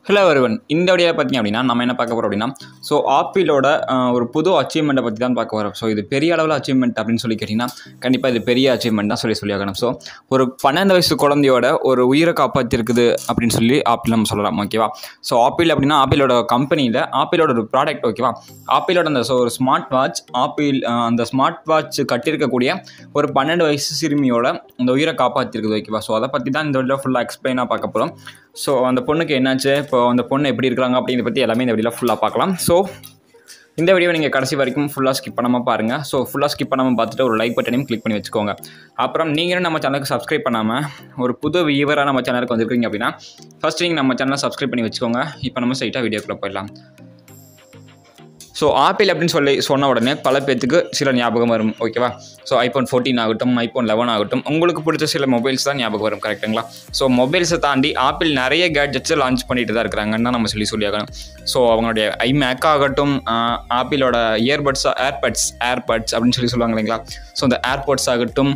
hello வருவன் இந்த வீடியோவில் பார்த்தீங்க அப்படின்னா நம்ம என்ன பார்க்க போகிறோம் அப்படின்னா ஸோ ஆப்பிளோட அஹ், ஒரு புது அச்சீவ்மெண்ட்டை பற்றி தான் பார்க்க வரோம் ஸோ இது பெரிய அளவில் அச்சீவ்மெண்ட் அப்படின்னு சொல்லி கேட்டிங்கன்னா கண்டிப்பாக இது பெரிய அச்சீவ்மெண்ட் தான் சொல்லி சொல்லி ஆகணும் ஸோ ஒரு பன்னெண்டு வயசு குழந்தையோட ஒரு உயிரை காப்பாற்றிருக்குது அப்படின்னு சொல்லி ஆப்பிள் நம்ம சொல்லலாம் ஓகேவா ஸோ ஆப்பிள் அப்படின்னா ஆப்பிளோட கம்பெனியில் ஆப்பிளோட ஒரு ப்ராடக்ட் ஓகேவா ஆப்பிளோட அந்த ஸோ ஒரு ஸ்மார்ட் வாட்ச் ஆப்பிள் அஹ், அந்த ஸ்மார்ட் வாட்ச் கட்டியிருக்கக்கூடிய ஒரு பன்னெண்டு வயசு சிறுமியோட அந்த உயிரை காப்பாற்றிருக்குது ஓகேவா ஸோ அதை பற்றி தான் இந்த வீடியோ ஃபுல்லாக எக்ஸ்பிளைனாக பார்க்க போகிறோம் ஸோ அந்த பொண்ணுக்கு என்னாச்சு இப்போ அந்த பொண்ணு எப்படி இருக்காங்க அப்படிங்கிறத பற்றி எல்லாமே இந்த வீடியோவில் ஃபுல்லாக பார்க்கலாம் ஸோ இந்த வீடியோ நீங்கள் கடைசி வரைக்கும் ஃபுல்லாக ஸ்கிப் பண்ணாமல் பாருங்கள் ஸோ ஃபுல்லாக ஸ்கிப் பண்ணாமல் பார்த்துட்டு ஒரு லைக் பட்டனையும் கிளிக் பண்ணி வச்சுக்கோங்க அப்புறம் நீங்களும் நம்ம சேனலுக்கு சப்ஸ்கிரைப் பண்ணாமல் ஒரு புது வியூவராக நம்ம சேனலுக்கு வந்திருக்கீங்க அப்படின்னா ஃபஸ்ட் நீங்கள் நம்ம சேனலை சப்ஸ்கிரைப் பண்ணி வச்சுக்கோங்க இப்போ நம்ம ஸ்ட்ரைட்டாக வீடியோக்குள்ளே போயிடலாம் ஸோ ஆப்பிள் அப்படின்னு சொல்லி சொன்ன உடனே பல பேர்த்துக்கு சில ஞாபகம் வரும் ஓகேவா ஸோ ஐஃபோன் ஃபோர்டீன் ஆகட்டும் ஐஃபோன் லெவன் ஆகட்டும் உங்களுக்கு பிடிச்ச சில மொபைல்ஸ் தான் ஞாபகம் வரும் கரெக்டுங்களா ஸோ மொபைல்ஸை தாண்டி ஆப்பிள் நிறைய கேட்ஜெட்ஸை லான்ச் பண்ணிட்டு தான் இருக்கிறாங்கன்னு தான் நம்ம சொல்லி சொல்லியாகணும் ஸோ அவங்களுடைய ஐமேக் ஆகட்டும் ஆஹ், ஆப்பிளோட இயர்பட்ஸ் ஏர்பட்ஸ் ஏர்பட்ஸ் அப்படின்னு சொல்லி சொல்லுவாங்க இல்லைங்களா ஸோ அந்த ஏர்பட்ஸ் ஆகட்டும்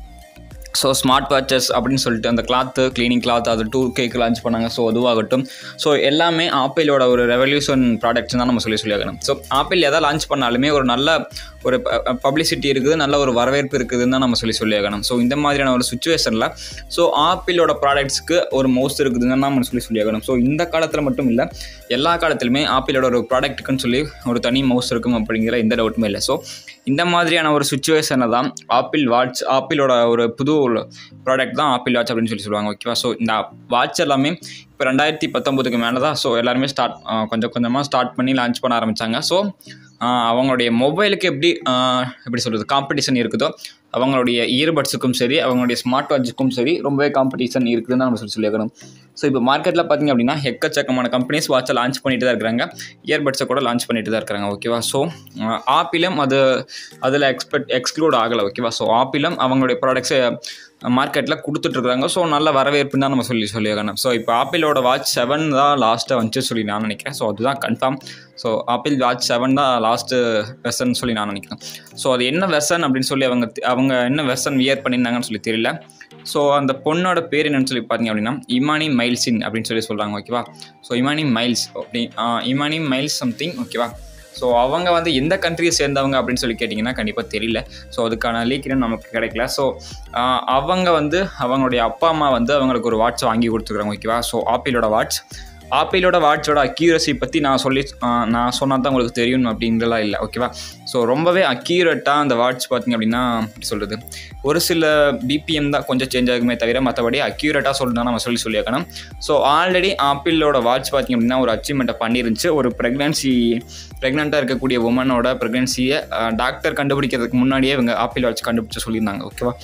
ஸோ ஸ்மார்ட் வாட்சஸ் அப்படின்னு சொல்லிட்டு அந்த கிளாத்து க்ளீனிங் கிளாத் அது டூ கேக்கு லான்ச் பண்ணாங்க ஸோ அதுவாகட்டும் ஸோ எல்லாமே ஆப்பிளோட ஒரு ரெவல்யூஷன் ப்ராடக்ட்ஸ் தான் நம்ம சொல்லி சொல்லியாகணும் ஸோ ஆப்பிள் எதை லான்ச் பண்ணாலுமே ஒரு நல்ல ஒரு பப்ளிசிட்டி இருக்குது நல்ல ஒரு வரவேற்பு இருக்குதுன்னு தான் நம்ம சொல்லி சொல்லியாகணும் ஸோ இந்த மாதிரியான ஒரு சுச்சுவேஷனில் ஸோ ஆப்பிளோட ப்ராடக்ட்ஸ்க்கு ஒரு மவுஸ் இருக்குதுன்னு தான் நம்ம சொல்லி சொல்லியாகணும் ஸோ இந்த காலத்தில் மட்டும் இல்லை எல்லா காலத்துலையுமே ஆப்பிளோட ஒரு ப்ராடக்ட்டுக்குன்னு சொல்லி ஒரு தனி மவுஸ் இருக்கும் அப்படிங்கிற எந்த டவுட்டுமே இல்லை ஸோ இந்த மாதிரியான ஒரு சுச்சுவேஷனை தான் ஆப்பிள் வாட்ச் ஆப்பிளோட ஒரு புது ப்ராடக்ட் தான் ஆப்பிள் வாட்ச் அப்படின்னு சொல்லி சொல்லுவாங்க ஓகேவா ஸோ இந்த வாட்ச் எல்லாமே இப்போ ரெண்டாயிரத்தி பத்தொம்போதுக்கு மேலே தான் ஸோ எல்லாருமே ஸ்டார்ட் கொஞ்சம் கொஞ்சமாக ஸ்டார்ட் பண்ணி லான்ச் பண்ண ஆரம்பித்தாங்க ஸோ அவங்களுடைய மொபைலுக்கு எப்படி ஆஹ், எப்படி சொல்கிறது காம்படிஷன் இருக்குதோ அவங்களுடைய இயர்பட்ஸுக்கும் சரி அவங்களுடைய ஸ்மார்ட் வாட்சுக்கும் சரி ரொம்பவே காம்படிஷன் இருக்குதுன்னு தான் நம்ம சொல்லி சொல்லியிருக்கணும் ஸோ இப்போ மார்க்கெட்டில் பார்த்தீங்க அப்படின்னா எக்கச்சக்கமான கம்பெனிஸ் வாட்சை லான்ச் பண்ணிட்டு தான் இருக்கிறாங்க இயர்பட்ஸை கூட லான்ச் பண்ணிட்டு தான் இருக்கிறாங்க ஓகேவா ஸோ ஆப்பிளும் அது அதில் எக்ஸ்பெக்ட் எக்ஸ்க்ளூட் ஆகலை ஓகேவா ஸோ ஆப்பிளும் அவங்களுடைய ப்ராடக்ட்ஸை மார்க்கெட்டில் கொடுத்துட்ருக்காங்க ஸோ நல்ல வரவேற்பு தான் நம்ம சொல்லி சொல்லியிருக்கணும் ஸோ இப்போ ஆப்பிளோட வாட்ச் செவன் தான் லாஸ்ட்டாக வந்துச்சு சொல்லி நான் நினைக்கிறேன் ஸோ அதுதான் confirm so Apple watch seven தான் லாஸ்ட்டு வெர்சன் சொல்லி நான் நினைக்கிறேன் ஸோ அது என்ன வெர்சன் அப்படின்னு சொல்லி அவங்க அவங்க என்ன வெர்சன் வியர் பண்ணியிருந்தாங்கன்னு சொல்லி தெரியல ஸோ அந்த பொண்ணோட பேர் என்னன்னு சொல்லி பார்த்தீங்க அப்படின்னா இமானி மைல்ஸின் அப்படின்னு சொல்லி சொல்கிறாங்க ஓகேவா ஸோ இமானி மைல்ஸ் அப்படி ஆ, இமானி மைல்ஸ் சம்திங் ஓகேவா ஸோ அவங்க வந்து எந்த கண்ட்ரியை சேர்ந்தவங்க அப்படின்னு சொல்லி கேட்டிங்கன்னா கண்டிப்பாக தெரியல ஸோ அதுக்கான லீக் இன்னும் நமக்கு கிடைக்கல ஸோ அவங்க வந்து அவங்களுடைய அப்பா அம்மா வந்து அவங்களுக்கு ஒரு வாட்ச் வாங்கி கொடுத்துருக்காங்க ஓகேவா ஸோ ஆப்பிளோட வாட்ச் ஆப்பிளோட வாட்சோட அக்யூரசி பற்றி நான் சொல்லி ஆஹ் நான் சொன்னால் தான் உங்களுக்கு தெரியும் அப்படின்றலாம் இல்லை ஓகேவா ஸோ ரொம்பவே அக்யூரேட்டாக அந்த வாட்ச் பார்த்தீங்க அப்படின்னா எப்படி சொல்கிறது ஒரு சில பிபிஎம் தான் கொஞ்சம் சேஞ்ச் ஆகுமே தவிர மற்றபடி அக்யூரேட்டாக சொல்லணும் நம்ம சொல்லி சொல்லியிருக்கணும் ஸோ ஆல்ரெடி ஆப்பிளோட வாட்ச் பார்த்தீங்க அப்படின்னா ஒரு அச்சீவ்மெண்ட்டை பண்ணிருந்துச்சு ஒரு ப்ரெக்னன்சி ப்ரெக்னெண்ட்டாக இருக்கக்கூடிய உமனோட ப்ரெக்னன்சியை டாக்டர் கண்டுபிடிக்கிறதுக்கு முன்னாடியே இவங்க ஆப்பிள் வாட்ச் கண்டுபிடிச்சு சொல்லியிருந்தாங்க ஓகேவா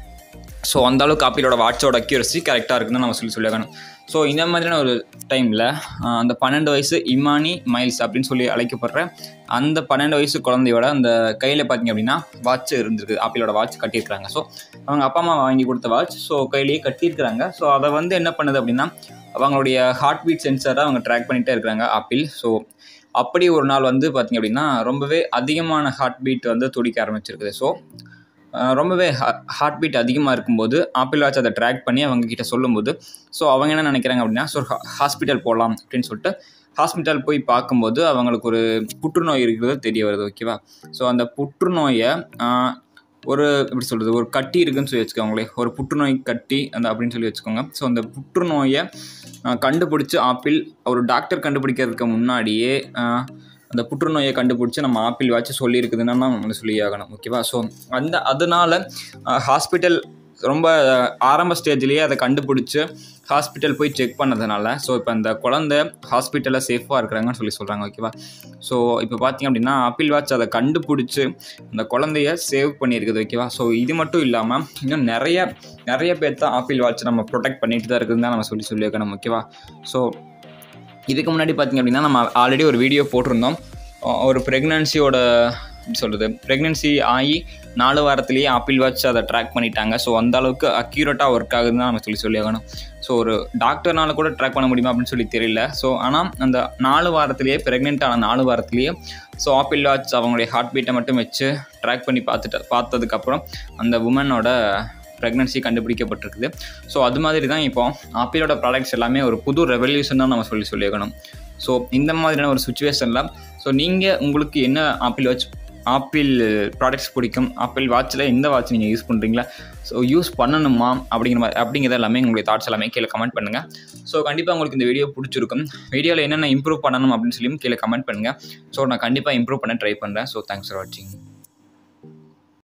ஸோ அந்த அளவுக்கு ஆப்பிளோட வாட்சோட அக்யூரசி கரெக்டாக இருக்குன்னு நம்ம சொல்லி சொல்லியிருக்கணும் ஸோ இந்த மாதிரியான ஒரு டைமில் அந்த பன்னெண்டு வயசு இமானி மைல்ஸ் அப்படின்னு சொல்லி அழைக்கப்படுற அந்த பன்னெண்டு வயசு குழந்தையோட அந்த கையில் பார்த்தீங்க அப்படின்னா வாட்ச் இருந்திருக்கு ஆப்பிளோட வாட்ச் கட்டியிருக்கிறாங்க ஸோ அவங்க அப்பா அம்மா வாங்கி கொடுத்த வாட்ச் ஸோ கையிலேயே கட்டியிருக்கிறாங்க ஸோ அதை வந்து என்ன பண்ணுது அப்படின்னா அவங்களுடைய ஹார்ட் பீட் சென்சரை அவங்க ட்ராக் பண்ணிகிட்டே இருக்கிறாங்க ஆப்பிள் ஸோ அப்படி ஒரு நாள் வந்து பார்த்திங்க அப்படின்னா ரொம்பவே அதிகமான ஹார்ட் பீட் வந்து துடிக்க ஆரம்பிச்சிருக்குது ஸோ அஹ் ரொம்பவே ஹார்ட் பீட் அதிகமாக இருக்கும்போது ஆப்பிள் வாட்ச் அதை ட்ராக் பண்ணி அவங்க கிட்ட சொல்லும்போது ஸோ அவங்க என்ன நினைக்கிறாங்க அப்படின்னா ஸோ ஹாஸ்பிட்டல் போகலாம் அப்படின்னு சொல்லிட்டு ஹாஸ்பிட்டல் போய் பார்க்கும்போது அவங்களுக்கு ஒரு புற்றுநோய் இருக்கிறது தெரிய வருது ஓகேவா ஸோ அந்த புற்றுநோயை அஹ், ஒரு எப்படி சொல்கிறது ஒரு கட்டி இருக்குன்னு சொல்லி வச்சுக்கோங்களேன் ஒரு புற்றுநோய் கட்டி அந்த அப்படின்னு சொல்லி வச்சுக்கோங்க ஸோ அந்த புற்றுநோயை அஹ், கண்டுபிடிச்சு ஆப்பிள் ஒரு டாக்டர் கண்டுபிடிக்கிறதுக்கு முன்னாடியே அஹ், அந்த புற்றுநோயை கண்டுபிடிச்சி நம்ம ஆப்பிள் வாட்ச் சொல்லியிருக்குதுன்னா நம்ம சொல்லி ஆகணும் ஓகேவா ஸோ அந்த அதனால் ஹாஸ்பிட்டல் ரொம்ப ஆரம்ப ஸ்டேஜ்லேயே அதை கண்டுபிடிச்சி ஹாஸ்பிட்டல் போய் செக் பண்ணதுனால ஸோ இப்போ அந்த குழந்தை ஹாஸ்பிட்டலில் சேஃபாக இருக்கிறாங்கன்னு சொல்லி சொல்கிறாங்க ஓகேவா ஸோ இப்போ பார்த்தீங்க அப்படின்னா ஆப்பிள் வாட்ச் அதை கண்டுபிடிச்சி அந்த குழந்தைய சேவ் பண்ணியிருக்குது ஓகேவா ஸோ இது மட்டும் இல்லாமல் இன்னும் நிறைய நிறைய பேர் தான் ஆப்பிள் வாட்ச் நம்ம ப்ரொடெக்ட் பண்ணிட்டு தான் இருக்குதுன்னு தான் நம்ம சொல்லி சொல்லியிருக்கணும் ஓகேவா ஸோ இதுக்கு முன்னாடி பார்த்திங்க அப்படின்னா நம்ம ஆல்ரெடி ஒரு வீடியோ போட்டிருந்தோம் அஹ் ஒரு ப்ரெக்னன்சியோட எப்படி சொல்கிறது ப்ரெக்னன்சி ஆகி நாலு வாரத்திலேயே ஆப்பிள் வாட்ச் அதை ட்ராக் பண்ணிட்டாங்க ஸோ அந்த அளவுக்கு அக்யூரேட்டாக ஒர்க் ஆகுதுன்னு தான் நம்ம சொல்லி சொல்லி ஆகணும் ஸோ ஒரு டாக்டர்னால கூட ட்ராக் பண்ண முடியுமா அப்படின்னு சொல்லி தெரியல ஸோ ஆனால் அந்த நாலு வாரத்திலேயே ப்ரெக்னென்ட் ஆன நாலு வாரத்திலேயே ஸோ ஆப்பிள் வாட்ச் அவங்களுடைய ஹார்ட் பீட்டை மட்டும் வச்சு ட்ராக் பண்ணி பார்த்துட்டு பார்த்ததுக்கப்புறம் அந்த உமனோட ப்ரெக்னன்சி கண்டுபிடிக்கப்பட்டிருக்குது ஸோ அது மாதிரி தான் இப்போ ஆப்பிளோட ப்ராடக்ட்ஸ் எல்லாமே ஒரு புது ரெவல்யூஷன் தான் நம்ம சொல்லி சொல்லியிருக்கணும் ஸோ இந்த மாதிரியான ஒரு சுச்சுவேஷனில் ஸோ நீங்கள் உங்களுக்கு என்ன ஆப்பிள் வாட்ச் ஆப்பிள் ப்ராடக்ட்ஸ் பிடிக்கும் ஆப்பிள் வாட்சில் எந்த வாட்ச் நீங்கள் யூஸ் பண்ணுறீங்களா ஸோ யூஸ் பண்ணணுமா அப்படிங்கிற மாதிரி அப்படிங்கிறத எல்லாமே உங்களுடைய தாட்ஸ் எல்லாமே கீழே கமெண்ட் பண்ணுங்கள் ஸோ கண்டிப்பாக உங்களுக்கு இந்த வீடியோ பிடிச்சிருக்கும் வீடியோவில் என்னென்ன இம்ப்ரூவ் பண்ணணும் அப்படின்னு சொல்லியும் கீழே கமெண்ட் பண்ணுங்கள் ஸோ நான் கண்டிப்பாக இம்ப்ரூவ் பண்ண ட்ரை பண்ணுறேன் ஸோ தேங்க்ஸ் ஃபார் வாட்சிங்